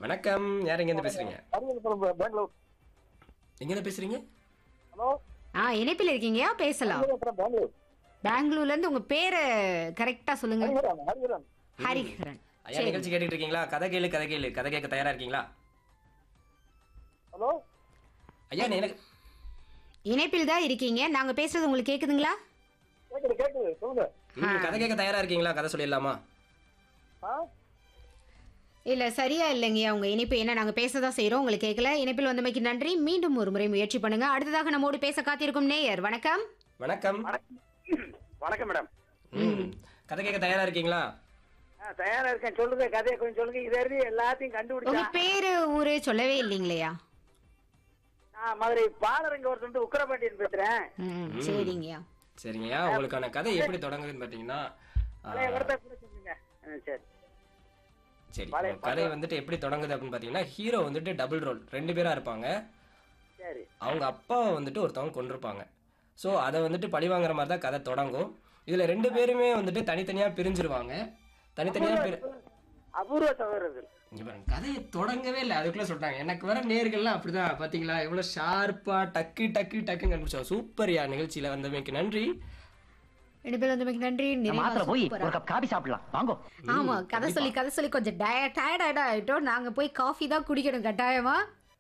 வணக்கம் யார் எங்கேருந்து பேசுறீங்க அரியலூர் பெங்களூர் எங்கேருந்து பேசுறீங்க ஹலோ ஆ இணைப்பில் இருக்கீங்கயா பேசலாம் அரியலூர் பெங்களூர் பெங்களூர்ல இருந்து உங்க பேரை கரெக்டா சொல்லுங்க ஹரிஹரன் ஹரிஹரன் ஹரிஹரன் ஐயா நிகழ்ச்சி கேட்டுட்டு இருக்கீங்களா கதை கேளு கதை கேளு கதை கேட்க தயாரா இருக்கீங்களா ஹலோ ஐயா நீ எனக்கு இணைப்பில் தான் இருக்கீங்க நாங்க பேசுறது உங்களுக்கு கேக்குதுங்களா கேக்குது கேக்குது சொல்லுங்க ம், கதை கேட்க தயாரா இருக்கீங்களா கதை சொல்லிடலாமா ஆ இல்ல சரியா இல்லைங்கய்யா உங்க இணைப்பு என்ன நாங்க பேசதான் செய்றோம் உங்களுக்கு கேட்கல இணைப்பில் வந்தமைக்கு நன்றி மீண்டும் ஒரு முறை முயற்சி பண்ணுங்க அடுத்ததாக நம்மோடு பேச காத்திருக்கும் நேயர் வணக்கம் வணக்கம் வணக்கம் மேடம் ம், கதை கேட்க தயாரா இருக்கீங்களா ஆ, தயாரா இருக்கேன் சொல்லுங்க கதையை கொஞ்சம் சொல்லுங்க இது வரையும் எல்லாத்தையும் உங்க கண்டுபிடிச்சா பேரு ஊரு சொல்லவே இல்லைங்களையா நான் மதுரை பாலரங்க ஒருத்தர் உக்கரபாண்டியன் பேசுறேன் ம் சரிங்கய்யா சரிங்கய்யா உங்களுக்கான கதை எப்படி தொடங்குதுன்னு பார்த்தீங்கன்னா ஆ, பழைய வரத்தை கூட சொல்லுங்க ஆ, சரி சரி பழைய உங்க கதை வந்துட்டு எப்படி தொடங்குது அப்படின்னு பார்த்தீங்கன்னா ஹீரோ வந்துட்டு டபுள் ரோல் ரெண்டு பேரா இருப்பாங்க சரி அவங்க அப்பாவை வந்துட்டு ஒருத்தவங்க கொண்டிருப்பாங்க ஸோ அதை வந்துட்டு பழி வாங்குற மாதிரி தான் கதை தொடங்கும் இதில் ரெண்டு பேருமே வந்துட்டு தனித்தனியாக பிரிஞ்சிருவாங்க தனித்தனியாக பிரி அபூர்வ சகோதரர்கள் இங்க பாருங்க கதையை தொடங்கவே இல்லை அதுக்குள்ள சொல்றாங்க எனக்கு வர நேர்கள்லாம் அப்படிதான் பாத்தீங்களா எவ்வளவு ஷார்ப்பா டக்கு டக்கு டக்குன்னு கண்டுபிடிச்சோம் சூப்பர்யா நிகழ்ச்சியில வந்தமைக்கு நன்றி இணைப்பில் வந்தமைக்கு நன்றி நிறைவா மாத்திர போய் சூப்பரா. ஒரு கப் காபி சாப்பிடலாம் வாங்கோ ஆமா கதை சொல்லி கதை சொல்லி கொஞ்சம் டயர்ட் ஆயிட்டோம் நாங்க போய் காஃபி தான் குடிக்கணும் கட்டாயமா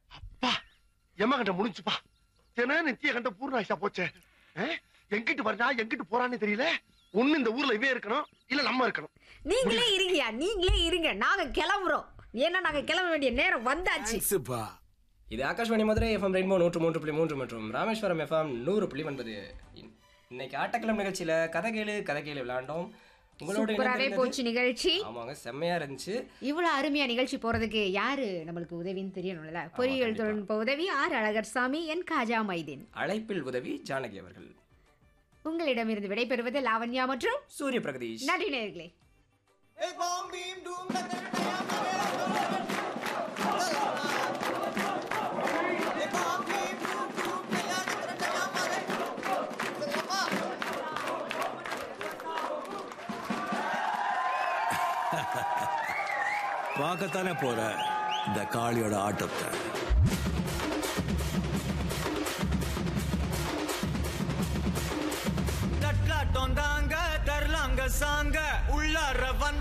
எம்மா கண்ட முடிஞ்சுப்பா தின நித்திய கண்ட பூர்ணாயிஷா போச்சே ஆ? எங்கிட்டு வர்றா எங்கிட்டு போறான்னு தெரியல ஒண்ணு இந்த ஊர்ல இவே இருக்கணும் இல்ல நம்ம இருக்கணும் நீங்களே இருங்கயா நீங்களே இருங்க நாங்க கிளம்புறோம் ஏன்னா நாங்க கிளம்ப வேண்டிய நேரம் வந்தாச்சு இது ஆகாஷ்வாணி மதுரை எஃப்எம் ரெயின்போ நூற்று மூன்று புள்ளி மூன்று மற்றும் ராமேஸ்வரம் எஃப்எம் நூறு புள்ளி ஒன்பது இன்- இன்னைக்கு ஆட்டக்கிழமை நிகழ்ச்சியில கதை கேளு கதை கேளு விளையாண்டோம் உங்களோட சூப்பராவே இணைந்திருந்தது- போச்சு நிகழ்ச்சி ஆமாங்க செம்மையா இருந்துச்சு இவ்வளவு அருமையா நிகழ்ச்சி போறதுக்கு யாரு நம்மளுக்கு உதவின்னு தெரியணும்ல பொறியியல் கண்டிப்பா. தொழில்நுட்ப உதவி ஆர் அழகர் சாமி என் காஜா மைதீன் அழைப்பில் உதவி ஜானகி அவர்கள் உங்களிடமிருந்து விடைபெறுவது லாவண்யா மற்றும் சூரிய பிரகதீஷ் நன்றி நேர்களே பார்க்கத்தானே போற இந்த காளியோட ஆட்டத்தை தட்லாட்டம் தாங்க தரலாங்க சாங்க உள்ளார வந்த